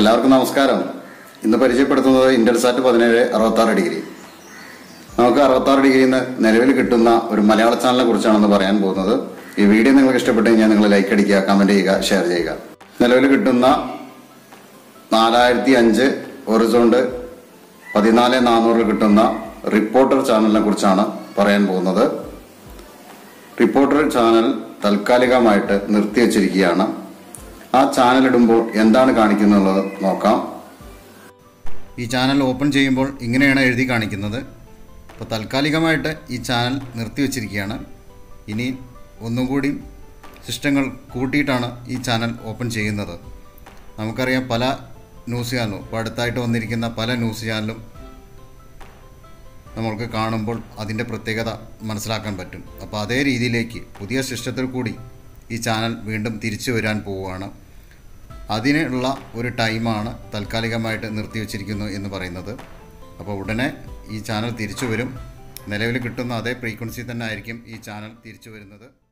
എല്ലാവർക്കും നമസ്കാരം ഇന്ന് പരിചയപ്പെടുത്തുന്നത് ഇന്റർസാറ്റ് പതിനേഴ് അറുപത്താറ് ഡിഗ്രി നമുക്ക് അറുപത്താറ് ഡിഗ്രിയിൽ നിന്ന് നിലവിൽ കിട്ടുന്ന ഒരു മലയാള ചാനലിനെ കുറിച്ചാണെന്ന് പറയാൻ പോകുന്നത് ഈ വീഡിയോ നിങ്ങൾക്ക് ഇഷ്ടപ്പെട്ടു കഴിഞ്ഞാൽ നിങ്ങൾ ലൈക്ക് അടിക്കുക കമന്റ് ചെയ്യുക ഷെയർ ചെയ്യുക നിലവിൽ കിട്ടുന്ന നാലായിരത്തി അഞ്ച് ഒറിസോണ്ട് പതിനാല് നാനൂറിൽ കിട്ടുന്ന റിപ്പോർട്ടർ ചാനലിനെ കുറിച്ചാണ് പറയാൻ പോകുന്നത് റിപ്പോർട്ടർ ചാനൽ താൽക്കാലികമായിട്ട് നിർത്തിവച്ചിരിക്കുകയാണ് ആ ചാനൽ ഇടുമ്പോൾ എന്താണ് കാണിക്കുന്നുള്ളത് നോക്കാം ഈ ചാനൽ ഓപ്പൺ ചെയ്യുമ്പോൾ ഇങ്ങനെയാണ് എഴുതി കാണിക്കുന്നത് അപ്പോൾ താൽക്കാലികമായിട്ട് ഈ ചാനൽ നിർത്തിവച്ചിരിക്കുകയാണ് ഇനി ഒന്നും കൂടി സിസ്റ്റങ്ങൾ കൂട്ടിയിട്ടാണ് ഈ ചാനൽ ഓപ്പൺ ചെയ്യുന്നത് നമുക്കറിയാം പല ന്യൂസ് ചാനലും ഇപ്പോൾ അടുത്തായിട്ട് വന്നിരിക്കുന്ന പല ന്യൂസ് ചാനലും നമ്മൾക്ക് കാണുമ്പോൾ അതിൻ്റെ പ്രത്യേകത മനസ്സിലാക്കാൻ പറ്റും അപ്പോൾ അതേ രീതിയിലേക്ക് പുതിയ സിസ്റ്റത്തിൽ കൂടി ഈ ചാനൽ വീണ്ടും തിരിച്ചു വരാൻ പോവുകയാണ് അതിനുള്ള ഒരു ടൈമാണ് താൽക്കാലികമായിട്ട് നിർത്തിവെച്ചിരിക്കുന്നു എന്ന് പറയുന്നത് അപ്പോൾ ഉടനെ ഈ ചാനൽ തിരിച്ചു വരും നിലവിൽ കിട്ടുന്ന അതേ ഫ്രീക്വൻസി തന്നെ ആയിരിക്കും ഈ ചാനൽ തിരിച്ചു വരുന്നത്